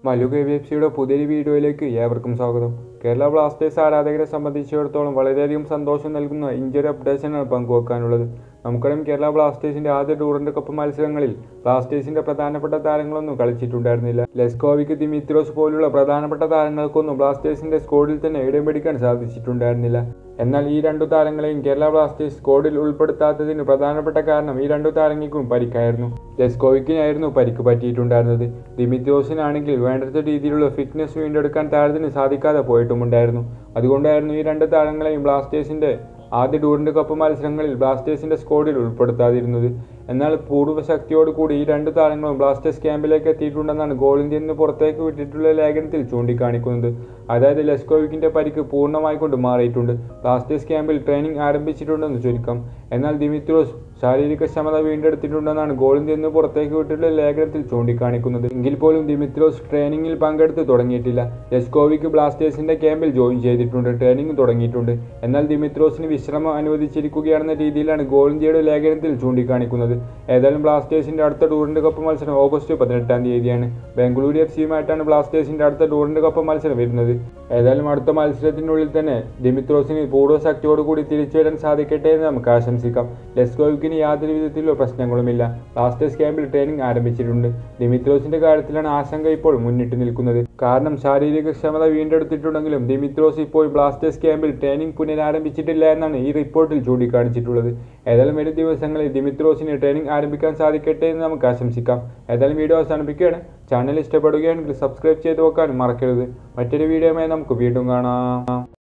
Mallu K V F സിയുടെ പുതിയൊരു വീഡിയോയിലേക്ക് ഏവർക്കും സ്വാഗതം കേരള ബ്ലാസ്റ്റേഴ്സ് ആരാധകരെ സംബന്ധിച്ചിടത്തോളം വളരെയധികം സന്തോഷം നൽകുന്ന ഇഞ്ചുറി അപ്ഡേഷനാണ് പങ്കുവെക്കാനുള്ളത് നമുക്കറിയാം കേരള ബ്ലാസ്റ്റേഴ്സിന്റെ ആദ്യ ടൂറിന്റെ കപ്പ് മത്സരങ്ങളിൽ ബ്ലാസ്റ്റേഴ്സിന്റെ പ്രധാനപ്പെട്ട താരങ്ങളൊന്നും കളിച്ചിട്ടുണ്ടായിരുന്നില്ല ലെസ്കോവിക് ദിമിത്രോസ് പോലുള്ള പ്രധാനപ്പെട്ട താരങ്ങൾക്കൊന്നും ബ്ലാസ്റ്റേഴ്സിന്റെ സ്ക്വാഡിൽ തന്നെ ഇടം പിടിക്കാൻ സാധിച്ചിട്ടുണ്ടായിരുന്നില്ല എന്നാൽ ഈ രണ്ടു താരങ്ങളെയും കേരള ബ്ലാസ്റ്റേഴ്സ് സ്ക്വാഡിൽ ഉൾപ്പെടുത്താത്തതിന് പ്രധാനപ്പെട്ട കാരണം ഈ രണ്ടു താരങ്ങൾക്കും പരിക്കായിരുന്നു ലെസ്കോവിക്കിനായിരുന്നു പരിക്ക് പറ്റിയിട്ടുണ്ടായിരുന്നത് ദിമിത്രോസിനാണെങ്കിൽ വേണ്ടത്ര രീതിയിലുള്ള ഫിറ്റ്നസ് വീണ്ടെടുക്കാൻ താരത്തിന് സാധിക്കാതെ പോയിട്ടുമുണ്ടായിരുന്നു അതുകൊണ്ടായിരുന്നു ഈ രണ്ട് താരങ്ങളെയും ബ്ലാസ്റ്റേഴ്സിന്റെ ആദ്യ ടൂറിന്റെ കപ്പ് മത്സരങ്ങളിൽ ബ്ലാസ്റ്റേഴ്സിന്റെ സ്ക്വാഡിൽ ഉൾപ്പെടുത്താതിരുന്നത് എന്നാൽ പൂർവ്വശക്തിയോടുകൂടി ഈ രണ്ട് താരങ്ങളും ബ്ലാസ്റ്റേഴ്സ് ക്യാമ്പിലേക്ക് എത്തിയിട്ടുണ്ടെന്നാണ് ഗോൾ ഇന്ത്യയിൽ നിന്ന് പുറത്തേക്ക് വിട്ടിട്ടുള്ള ലേഖനത്തിൽ ചൂണ്ടിക്കാണിക്കുന്നത് അതായത് ലെസ്കോവിക്കിന്റെ പരിക്ക് പൂർണ്ണമായി കൊണ്ട് മാറിയിട്ടുണ്ട് ബ്ലാസ്റ്റേഴ്സ് ക്യാമ്പിൽ ട്രെയിനിങ് ആരംഭിച്ചിട്ടുണ്ടെന്ന് ചുരുക്കം എന്നാൽ ദിമിത്രോസ് ശാരീരിക ക്ഷമത വീണ്ടെടുത്തിട്ടുണ്ടെന്നാണ് ഗോൾ ഇന്ത്യയിൽ നിന്ന് പുറത്തേക്ക് വിട്ടിട്ടുള്ള ലേഖനത്തിൽ ചൂണ്ടിക്കാണിക്കുന്നത് എങ്കിൽ പോലും ദിമിത്രോസ് ട്രെയിനിങ്ങിൽ പങ്കെടുത്ത് തുടങ്ങിയിട്ടില്ല ലെസ്കോവിക്ക് ബ്ലാസ്റ്റേഴ്സിന്റെ ക്യാമ്പിൽ ജോയിൻ ചെയ്തിട്ടുണ്ട് ട്രെയിനിങ് തുടങ്ങിയിട്ടുണ്ട് എന്നാൽ ദിമിത്രോസിന് വിശ്രമം അനുവദിച്ചിരിക്കുകയാണെന്ന രീതിയിലാണ് ഗോൾ ഇന്ത്യയുടെ ലേഖനത്തിൽ ചൂണ്ടിക്കാണിക്കുന്നത് ഏതായാലും ബ്ലാസ്റ്റേഴ്സിന്റെ അടുത്ത ടൂറിന്റെ കപ്പ് മത്സരം ഓഗസ്റ്റ് പതിനെട്ടാം തീയതിയാണ് ബാംഗ്ലൂരു എഫ് സിയുമായിട്ടാണ് ബ്ലാസ്റ്റേഴ്സിന്റെ അടുത്ത ടൂറിന്റെ കപ്പ് മത്സരം വരുന്നത് ഏതായാലും അടുത്ത മത്സരത്തിനുള്ളിൽ തന്നെ ദിമിത്രോസിന് പൂർവ്വശക്തിയോടുകൂടി തിരിച്ചു വരാൻ സാധിക്കട്ടെ എന്ന് നമുക്ക് ആശംസിക്കാം ലെസ്കോവിക്കിന് യാതൊരു വിധത്തിലുള്ള പ്രശ്നങ്ങളുമില്ല ബ്ലാസ്റ്റേഴ്സ് ക്യാമ്പിൽ ട്രെയിനിങ് ആരംഭിച്ചിട്ടുണ്ട് ദിമിത്രോസിന്റെ കാര്യത്തിലാണ് ആശങ്ക ഇപ്പോൾ മുന്നിട്ട് നിൽക്കുന്നത് കാരണം ശാരീരിക ക്ഷമത വീണ്ടെടുത്തിട്ടുണ്ടെങ്കിലും ദിമിത്രോസ് ഇപ്പോൾ ബ്ലാസ്റ്റേഴ്സ് ക്യാമ്പിൽ ട്രെയിനിങ് പുനരാരംഭിച്ചിട്ടില്ല എന്നാണ് ഈ റിപ്പോർട്ടിൽ ചൂണ്ടിക്കാണിച്ചിട്ടുള്ളത് ഏതായാലും വരും ദിവസങ്ങളിൽ ദിമിത്രോസിന് ട്രെയിനിങ് ആരംഭിക്കാൻ സാധിക്കട്ടെ എന്ന് നമുക്ക് ആശംസിക്കാം ഏതായാലും വീഡിയോ അവസാനിപ്പിക്കുകയാണ് ചാനൽ ഇഷ്ടപ്പെടുകയാണെങ്കിൽ സബ്സ്ക്രൈബ് ചെയ്ത് വെക്കാനും മറക്കരുത് മറ്റൊരു വീഡിയോയുമായി നമുക്ക് വീണ്ടും കാണാം